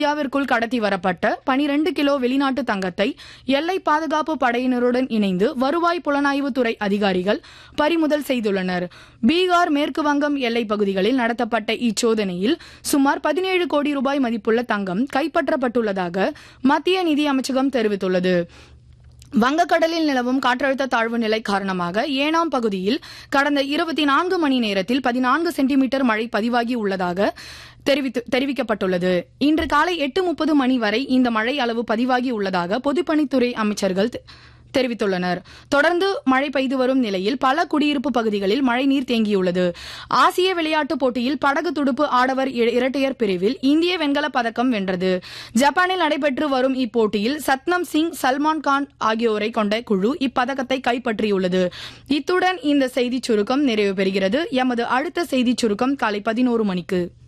இந்தியாவிற்குள் கடத்தி வரப்பட்ட பனிரெண்டு கிலோ வெளிநாட்டு தங்கத்தை எல்லை பாதுகாப்பு படையினருடன் இணைந்து வருவாய் புலனாய்வு துறை அதிகாரிகள் பறிமுதல் செய்துள்ளனர் பீகார் மேற்கு வங்கம் எல்லைப் பகுதிகளில் நடத்தப்பட்ட இச்சோதனையில் சுமார் பதினேழு கோடி ரூபாய் மதிப்புள்ள தங்கம் கைப்பற்றப்பட்டுள்ளதாக மத்திய நிதி அமைச்சகம் தெரிவித்துள்ளது வங்கக்கடலில் நிலவும் காற்றழுத்த தாழ்வு நிலை காரணமாக ஏனாம் பகுதியில் கடந்த இருபத்தி நான்கு மணி நேரத்தில் பதினான்கு சென்டிமீட்டர் மழை பதிவாகி உள்ளதாக தெரிவித்து தெரிவிக்கப்பட்டுள்ளது இன்று காலை எட்டு முப்பது மணி வரை இந்த மழை அளவு பதிவாகி உள்ளதாக பொதுப்பணித்துறை அமைச்சர்கள் தெ- தெரிவித்துள்ளனர் தொடர்ந்து மழை பெய்து வரும் நிலையில் பல குடியிருப்பு பகுதிகளில் மழைநீர் தேங்கியுள்ளது ஆசிய விளையாட்டுப் போட்டியில் படகு துடுப்பு ஆடவர் இர- இரட்டையர் பிரிவில் இந்திய வெண்கலப் பதக்கம் வென்றது ஜப்பானில் நடைபெற்று வரும் இப்போட்டியில் சத்னம் சிங் சல்மான் கான் ஆகியோரை கொண்ட குழு இப்பதக்கத்தை கைப்பற்றியுள்ளது இத்துடன் இந்த செய்திச் சுருக்கம் நிறைவு பெறுகிறது எமது அடுத்த செய்திச் சுருக்கம் காலை பதினோரு மணிக்கு